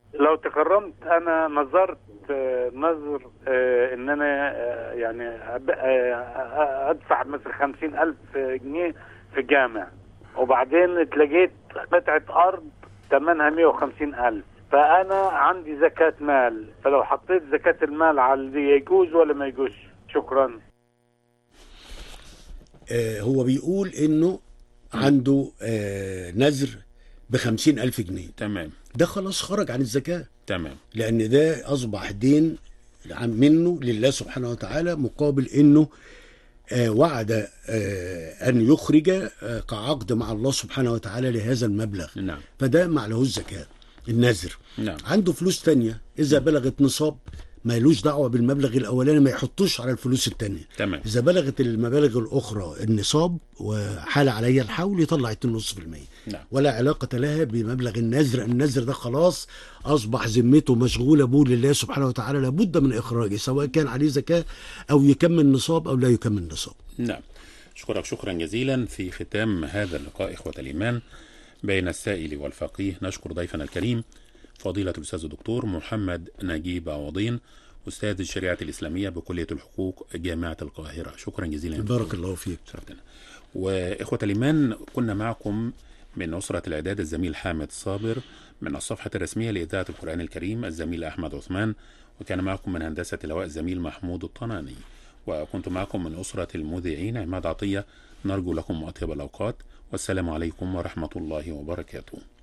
لو تكرمت انا نظرت آه، نظر آه، ان انا آه، يعني أب- آه، ادفع مثل خمسين الف جنيه في جامع وبعدين اتلقيت قطعة ارض ثمنها 150 الف فانا عندي زكاة مال فلو حطيت زكاة المال على اللي يجوز ولا ما يجوز شكرا آه هو بيقول انه عنده آه نذر بخمسين ألف جنيه تمام ده خلاص خرج عن الزكاة تمام لأن ده أصبح دين عن- منه لله سبحانه وتعالى مقابل إنه آه وعد آه أن يخرج آه كعقد مع الله سبحانه وتعالى لهذا المبلغ نعم فده ما عليهوش زكاة النذر نعم عنده فلوس تانية إذا بلغت نصاب مالوش دعوة بالمبلغ الأولاني ما يحطوش على الفلوس التانية تمام إذا بلغت المبالغ الأخرى النصاب وحال علي الحول يطلع 2.5% نعم ولا علاقة لها بمبلغ النذر النذر ده خلاص أصبح ذمته مشغولة به لله سبحانه وتعالى لابد من إخراجه سواء كان عليه زكاة أو يكمل نصاب أو لا يكمل نصاب نعم أشكرك شكرا جزيلا في ختام هذا اللقاء إخوة الإيمان بين السائل والفقيه نشكر ضيفنا الكريم فضيلة الأستاذ الدكتور محمد نجيب عوضين أستاذ الشريعة الإسلامية بكلية الحقوق جامعة القاهرة شكرا جزيلا بارك الله فيك شرفتنا وإخوة الإيمان كنا معكم من أسرة الإعداد الزميل حامد صابر من الصفحة الرسمية لإذاعة القرآن الكريم الزميل أحمد عثمان وكان معكم من هندسة الهواء الزميل محمود الطناني وكنت معكم من أسرة المذيعين عماد عطية نرجو لكم أطيب الأوقات والسلام عليكم ورحمة الله وبركاته